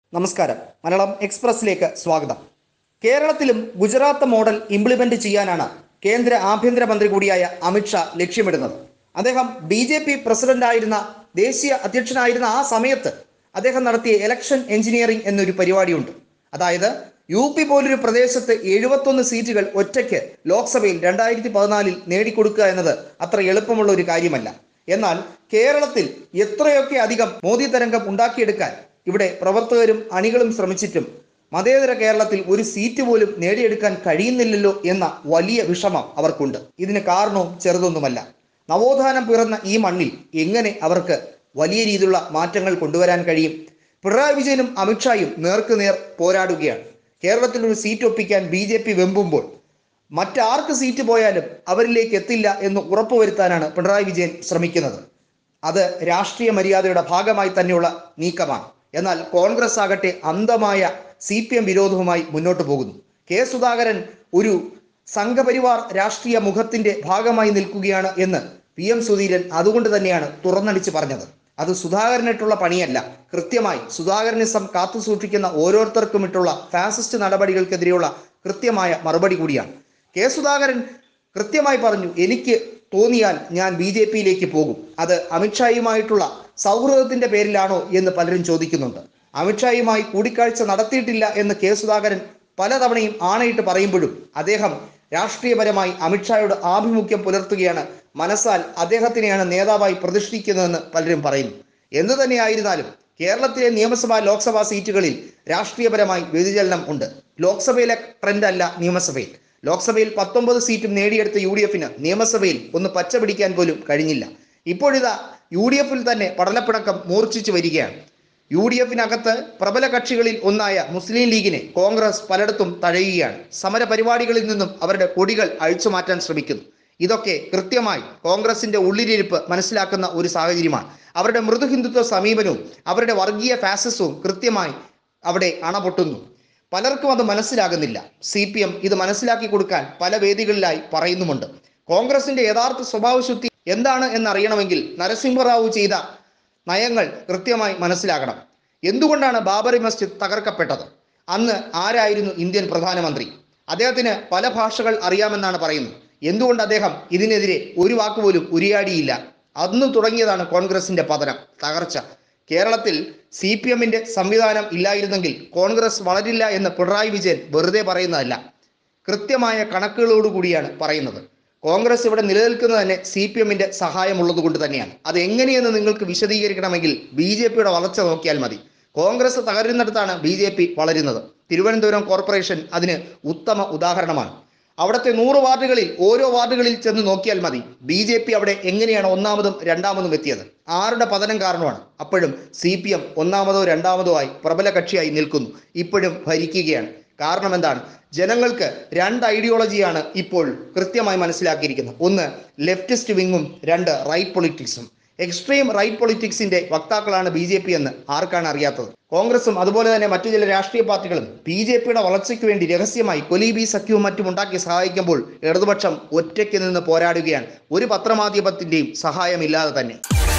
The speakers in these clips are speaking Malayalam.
നമസ്കാരം മലയാളം എക്സ്പ്രസിലേക്ക് സ്വാഗതം കേരളത്തിലും ഗുജറാത്ത് മോഡൽ ഇംപ്ലിമെന്റ് ചെയ്യാനാണ് കേന്ദ്ര ആഭ്യന്തരമന്ത്രി കൂടിയായ അമിത്ഷാ ലക്ഷ്യമിടുന്നത് അദ്ദേഹം ബി ജെ പി പ്രസിഡന്റായിരുന്ന ദേശീയ അധ്യക്ഷനായിരുന്ന ആ സമയത്ത് അദ്ദേഹം നടത്തിയ ഇലക്ഷൻ എഞ്ചിനീയറിംഗ് എന്നൊരു പരിപാടിയുണ്ട് അതായത് യു പി പോലൊരു പ്രദേശത്ത് എഴുപത്തൊന്ന് സീറ്റുകൾ ഒറ്റയ്ക്ക് ലോക്സഭയിൽ രണ്ടായിരത്തി പതിനാലിൽ നേടിക്കൊടുക്കുക എന്നത് അത്ര എളുപ്പമുള്ള ഒരു കാര്യമല്ല എന്നാൽ കേരളത്തിൽ എത്രയൊക്കെ അധികം മോദി തരംഗം ഉണ്ടാക്കിയെടുക്കാൻ ഇവിടെ പ്രവർത്തകരും അണികളും ശ്രമിച്ചിട്ടും മതേതര കേരളത്തിൽ ഒരു സീറ്റ് പോലും നേടിയെടുക്കാൻ കഴിയുന്നില്ലല്ലോ എന്ന വലിയ വിഷമം അവർക്കുണ്ട് ഇതിന് കാരണവും ചെറുതൊന്നുമല്ല നവോത്ഥാനം പിറന്ന ഈ മണ്ണിൽ എങ്ങനെ അവർക്ക് വലിയ രീതിയിലുള്ള മാറ്റങ്ങൾ കൊണ്ടുവരാൻ കഴിയും പിണറായി വിജയനും അമിത്ഷായും നേർക്കുനേർ പോരാടുകയാണ് കേരളത്തിൽ ഒരു സീറ്റ് ഒപ്പിക്കാൻ ബി ജെ പി വെമ്പുമ്പോൾ മറ്റാർക്ക് സീറ്റ് പോയാലും അവരിലേക്ക് എത്തില്ല എന്ന് ഉറപ്പുവരുത്താനാണ് പിണറായി വിജയൻ ശ്രമിക്കുന്നത് അത് രാഷ്ട്രീയ മര്യാദയുടെ ഭാഗമായി തന്നെയുള്ള നീക്കമാണ് എന്നാൽ കോൺഗ്രസ് ആകട്ടെ അന്ധമായ സി പി എം വിരോധവുമായി മുന്നോട്ട് പോകുന്നു കെ സുധാകരൻ ഒരു സംഘപരിവാർ രാഷ്ട്രീയ മുഖത്തിന്റെ ഭാഗമായി നിൽക്കുകയാണ് എന്ന് പി എം സുധീരൻ അതുകൊണ്ട് തന്നെയാണ് തുറന്നടിച്ച് പറഞ്ഞത് അത് സുധാകരനിട്ടുള്ള പണിയല്ല കൃത്യമായി സുധാകരനിസം കാത്തു സൂക്ഷിക്കുന്ന ഓരോരുത്തർക്കും ഇട്ടുള്ള ഫാസിസ്റ്റ് നടപടികൾക്കെതിരെയുള്ള കൃത്യമായ മറുപടി കൂടിയാണ് കെ സുധാകരൻ കൃത്യമായി പറഞ്ഞു എനിക്ക് തോന്നിയാൽ ഞാൻ ബി ജെ പിയിലേക്ക് പോകും അത് അമിത്ഷായുമായിട്ടുള്ള സൗഹൃദത്തിന്റെ പേരിലാണോ എന്ന് പലരും ചോദിക്കുന്നുണ്ട് അമിത്ഷായുമായി കൂടിക്കാഴ്ച നടത്തിയിട്ടില്ല എന്ന് കെ സുധാകരൻ പലതവണയും ആണയിട്ട് പറയുമ്പോഴും അദ്ദേഹം രാഷ്ട്രീയപരമായി അമിത്ഷായോട് ആഭിമുഖ്യം പുലർത്തുകയാണ് മനസ്സാൽ അദ്ദേഹത്തിനെയാണ് നേതാവായി പ്രതിഷ്ഠിക്കുന്നതെന്ന് പലരും പറയുന്നു എന്തു തന്നെയായിരുന്നാലും കേരളത്തിലെ നിയമസഭാ ലോക്സഭാ സീറ്റുകളിൽ രാഷ്ട്രീയപരമായി വ്യതിചലനം ഉണ്ട് ലോക്സഭയിലെ ട്രെൻഡ് അല്ല നിയമസഭയിൽ ലോക്സഭയിൽ പത്തൊമ്പത് സീറ്റും നേടിയെടുത്ത യു ഡി എഫിന് നിയമസഭയിൽ ഒന്ന് പച്ച പിടിക്കാൻ പോലും കഴിഞ്ഞില്ല ഇപ്പോഴിതാ യു ഡി എഫിൽ തന്നെ പഠനപ്പിണക്കം മൂർച്ഛിച്ചു വരികയാണ് യു ഡി എഫിനകത്ത് പ്രബല കക്ഷികളിൽ ഒന്നായ മുസ്ലിം ലീഗിനെ കോൺഗ്രസ് പലയിടത്തും തഴയുകയാണ് സമര പരിപാടികളിൽ നിന്നും അവരുടെ കൊടികൾ അഴിച്ചു മാറ്റാൻ ശ്രമിക്കുന്നു ഇതൊക്കെ കൃത്യമായി കോൺഗ്രസിന്റെ ഉള്ളിലിരിപ്പ് മനസ്സിലാക്കുന്ന ഒരു സാഹചര്യമാണ് അവരുടെ മൃദു ഹിന്ദുത്വ സമീപനവും അവരുടെ വർഗീയ ഫാസിസവും കൃത്യമായി അവിടെ അണപൊട്ടുന്നു പലർക്കും അത് മനസ്സിലാകുന്നില്ല സി പി എം ഇത് മനസ്സിലാക്കി കൊടുക്കാൻ പല വേദികളിലായി പറയുന്നുമുണ്ട് കോൺഗ്രസിന്റെ യഥാർത്ഥ സ്വഭാവശുദ്ധി എന്താണ് എന്നറിയണമെങ്കിൽ നരസിംഹറാവു ചെയ്ത നയങ്ങൾ കൃത്യമായി മനസ്സിലാക്കണം എന്തുകൊണ്ടാണ് ബാബറി മസ്ജിദ് തകർക്കപ്പെട്ടത് അന്ന് ആരായിരുന്നു ഇന്ത്യൻ പ്രധാനമന്ത്രി അദ്ദേഹത്തിന് പല ഭാഷകൾ അറിയാമെന്നാണ് പറയുന്നത് എന്തുകൊണ്ട് അദ്ദേഹം ഇതിനെതിരെ ഒരു വാക്കുപോലും ഉരിയാടിയില്ല അന്ന് തുടങ്ങിയതാണ് കോൺഗ്രസിന്റെ പതനം തകർച്ച കേരളത്തിൽ സി പി എമ്മിന്റെ സംവിധാനം ഇല്ലായിരുന്നെങ്കിൽ കോൺഗ്രസ് വളരില്ല എന്ന് പിണറായി വിജയൻ വെറുതെ പറയുന്നതല്ല കൃത്യമായ കണക്കുകളോടുകൂടിയാണ് പറയുന്നത് കോൺഗ്രസ് ഇവിടെ നിലനിൽക്കുന്നത് തന്നെ സി പി എമ്മിന്റെ സഹായമുള്ളത് കൊണ്ട് തന്നെയാണ് അത് എങ്ങനെയെന്ന് നിങ്ങൾക്ക് വിശദീകരിക്കണമെങ്കിൽ ബി ജെ പിയുടെ വളർച്ച നോക്കിയാൽ മതി കോൺഗ്രസ് തകരുന്നിടത്താണ് ബി ജെ പി വളരുന്നത് തിരുവനന്തപുരം കോർപ്പറേഷൻ അതിന് ഉത്തമ ഉദാഹരണമാണ് അവിടുത്തെ നൂറ് വാർഡുകളിൽ ഓരോ വാർഡുകളിൽ ചെന്ന് നോക്കിയാൽ മതി ബി ജെ പി അവിടെ എങ്ങനെയാണ് ഒന്നാമതും രണ്ടാമതും എത്തിയത് ആരുടെ പതനം കാരണമാണ് അപ്പോഴും സി പി എം ഒന്നാമതോ രണ്ടാമതോ ആയി പ്രബല കക്ഷിയായി നിൽക്കുന്നു ഇപ്പോഴും ഭരിക്കുകയാണ് കാരണം എന്താണ് ജനങ്ങൾക്ക് രണ്ട് ഐഡിയോളജിയാണ് ഇപ്പോൾ കൃത്യമായി മനസ്സിലാക്കിയിരിക്കുന്നത് ഒന്ന് ലെഫ്റ്റിസ്റ്റ് വിങ്ങും രണ്ട് റൈറ്റ് പൊളിറ്റിക്സും എക്സ്ട്രീം റൈറ്റ് പൊളിറ്റിക്സിന്റെ വക്താക്കളാണ് ബി ജെ പി എന്ന് ആർക്കാണ് അറിയാത്തത് കോൺഗ്രസും അതുപോലെ തന്നെ മറ്റു ചില രാഷ്ട്രീയ പാർട്ടികളും ബി ജെ പിയുടെ വളർച്ചയ്ക്ക് വേണ്ടി രഹസ്യമായി കൊലീബി സഖ്യവും മറ്റും ഉണ്ടാക്കി സഹായിക്കുമ്പോൾ ഇടതുപക്ഷം ഒറ്റയ്ക്ക് നിന്ന് പോരാടുകയാണ് ഒരു പത്രമാധ്യമത്തിന്റെയും സഹായമില്ലാതെ തന്നെ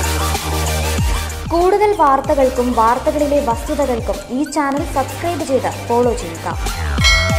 കൂടുതൽ വാർത്തകൾക്കും വാർത്തകളിലെ വസ്തുതകൾക്കും ഈ ചാനൽ സബ്സ്ക്രൈബ് ചെയ്ത് ഫോളോ ചെയ്യുക